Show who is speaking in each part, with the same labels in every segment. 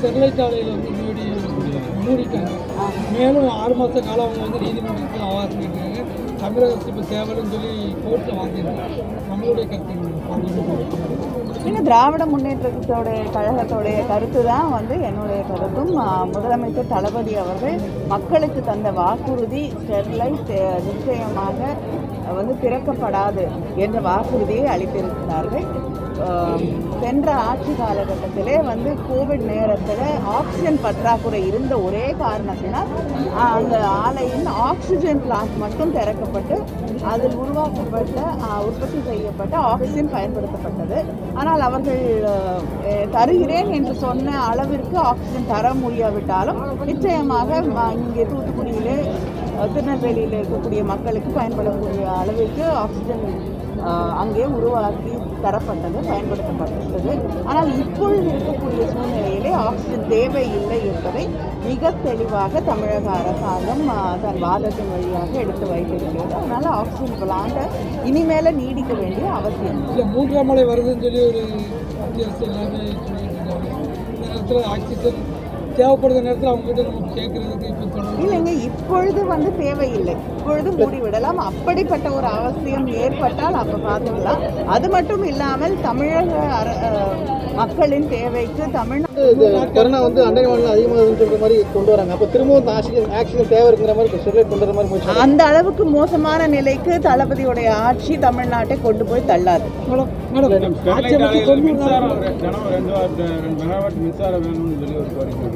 Speaker 1: Sterlite ஆலையில் வந்து மூடி மூடிட்டாங்க மேலும் ஆறு மாத காலம் அவங்க வந்து நீதிமன்றத்தில் அவகாசம் கேட்டாங்க தமிழக அரசு இப்போ தேவைன்னு சொல்லி கோர்ட்டில் வாங்கியிருக்காங்க நம்மளுடைய கருத்து
Speaker 2: ஏன்னா திராவிட முன்னேற்றத்தோடைய கழகத்தோடைய கருத்து தான் வந்து என்னுடைய கருத்தும் ஆ, முதலமைச்சர் தளபதி அவர்கள் மக்களுக்கு தந்த வாக்குறுதி ஸ்டெர்லைட் அஹ், நிச்சயமாக வந்து திறக்கப்படாது என்ற வாக்குறுதியை அளித்திருக்கிறார்கள் ஆம், சென்ற ஆட்சி காலகட்டத்திலே வந்து கோவிட் நேரத்தில் ஆக்சிஜன் பற்றாக்குறை இருந்த ஒரே காரணத்தினால் ஆ, அந்த ஆலையின் ஆக்சிஜன் பிளான்ட் மட்டும் திறக்கப்பட்டு அதில் உருவாக்கப்பட்ட ஆ, உற்பத்தி செய்யப்பட்ட ஆக்சிஜன் பயன்படுத்தப்பட்டது ஆனால் அவர்கள் அஹ், தருகிறேன் என்று சொன்ன அளவிற்கு ஆக்சிஜன் தர முடியாவிட்டாலும் நிச்சயமாக ம- இங்கே தூத்துக்குடியிலே அஹ், திருநெல்வேலியில் இருக்கக்கூடிய மக்களுக்கு பயன்படக்கூடிய அளவிற்கு ஆக்சிஜன் அஹ், அங்கே உருவாக்கி தரப்பட்டது பயன்படுத்தப்பட்டது ஆனால் இப்பொழுது இருக்கக்கூடிய சூழ்நிலையிலே ஆக்சிஜன் தேவையில்லை என்பதை மிக தெளிவாக தமிழக அரசாங்கம் அஹ், தன் வாதத்தின் வழியாக எடுத்து வைத்திருக்கிறது அதனால ஆக்சிஜன் பிளான்ட்டை இனிமேல நீடிக்க வேண்டிய அவசியம் இல்லை.
Speaker 1: இல்லை மூன்றாம் மலை வருதுன்னு சொல்லி ஒரு மத்திய அரசு எல்லாமே சொல்லிட்டு இருக்காங்க இந்த நேரத்தில் ஆக்சிஜன் தேவைப்படுற நேரத்தில் அவங்ககிட்ட நம்ம கேட்குறதுக்கு இப்போ தொடர்ந்து
Speaker 2: இல்லைங்க இப்பொழுது வந்து தேவையில்லை இப்பொழுது மூடிவிடலாம் அப்படிப்பட்ட ஒரு அவசியம் ஏற்பட்டால் அப்போ பார்த்துக்கலாம் அது மட்டும் இல்லாமல் தமிழக அர- அஹ், மக்களின் தேவைக்கு தமிழ்நாடு
Speaker 3: இது கொரோனா வந்து அண்டை மாநிலம் அதிகமாக சொல்ற மாதிரி கொண்டு வராங்க அப்போ திரும்பவும் இந்த ஆக்சிஜன் ஆக்சிஜன் தேவை இருக்கிற மாதிரி ஸ்டெர்லைட் கொண்டு வர மாதிரி முயற்சி
Speaker 2: அந்த அளவுக்கு மோசமான நிலைக்கு தளபதியுடைய ஆட்சி தமிழ்நாட்டை கொண்டு போய் தள்ளாது
Speaker 1: மேடம் மேடம் ஆட்சி அமைச்சு தொண்ணூறு நாள்
Speaker 4: தினம் ரெண்டு வாரத்து ரெண்டு மெகாவாட் மின்சாரம் வேணும்னு சொல்லி ஒரு கோரிக்கை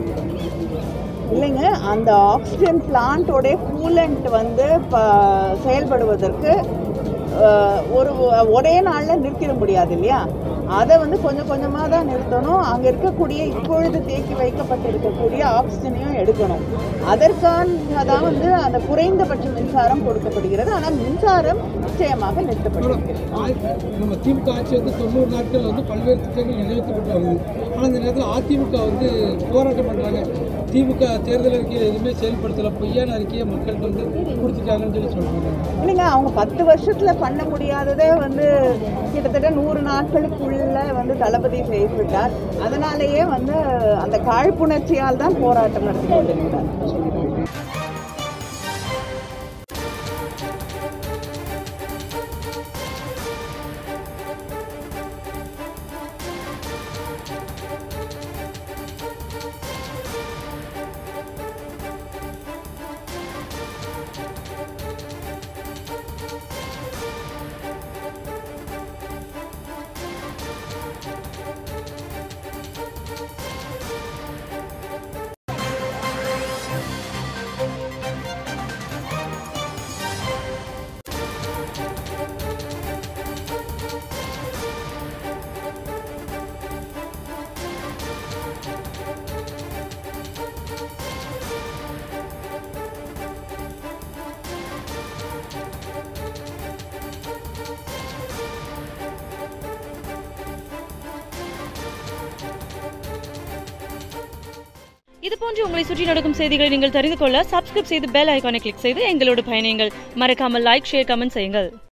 Speaker 2: இல்லைங்க அந்த ஆக்சிஜன் பிளான்ட்டோடைய கூலண்ட் வந்து இப்போ செயல்படுவதற்கு அஹ், ஒரு ஒரே நாளில் நிறுத்திட முடியாது இல்லையா அதை வந்து கொஞ்சம் கொஞ்சமாக தான் நிறுத்தணும் அங்கே இருக்கக்கூடிய இப்பொழுது தேக்கி வைக்கப்பட்டிருக்கக்கூடிய ஆக்சிஜனையும் எடுக்கணும் அதற்காக தான் வந்து அந்த குறைந்தபட்ச மின்சாரம் கொடுக்கப்படுகிறது ஆனால் மின்சாரம் நிச்சயமாக நிறுத்தப்படுகிறது
Speaker 1: நம்ம திமுக ஆட்சி வந்து தொண்ணூறு நாட்கள் வந்து பல்வேறு திட்டங்கள் நிறைவேற்றப்பட்டு வருது ஆனால் இந்த நேரத்தில் அதிமுக வந்து போராட்டம் பண்ணுறாங்க திமுக தேர்தல் அறிக்கையில் எதுவுமே செயல்படுத்தலை பொய்யான அறிக்கையை மக்கள்கிட்ட வந்து கொடுத்துட்டாங்கன்னு சொல்லி சொல்கிறாங்க
Speaker 2: இல்லைங்க அவங்க பத்து வருஷத்துல பண்ண முடியாததே வந்து கிட்டத்தட்ட நூறு நாட்களுக்குள்ள வந்து தளபதி செய்துவிட்டார் அதனாலேயே வந்து அந்த காழ்ப்புணர்ச்சியால் தான் போராட்டம் நடத்தி கொண்டிருக்கிறார்
Speaker 5: இது போன்று உங்களை சுற்றி நடக்கும் செய்திகளை நீங்கள் தெரிந்து கொள்ள சப்ஸ்கிரைப் செய்து பெல் ஐகானை கிளிக் செய்து எங்களோடு பயணியுங்கள் மறக்காமல் லைக் ஷேர் கமெண்ட் செய்யுங்கள்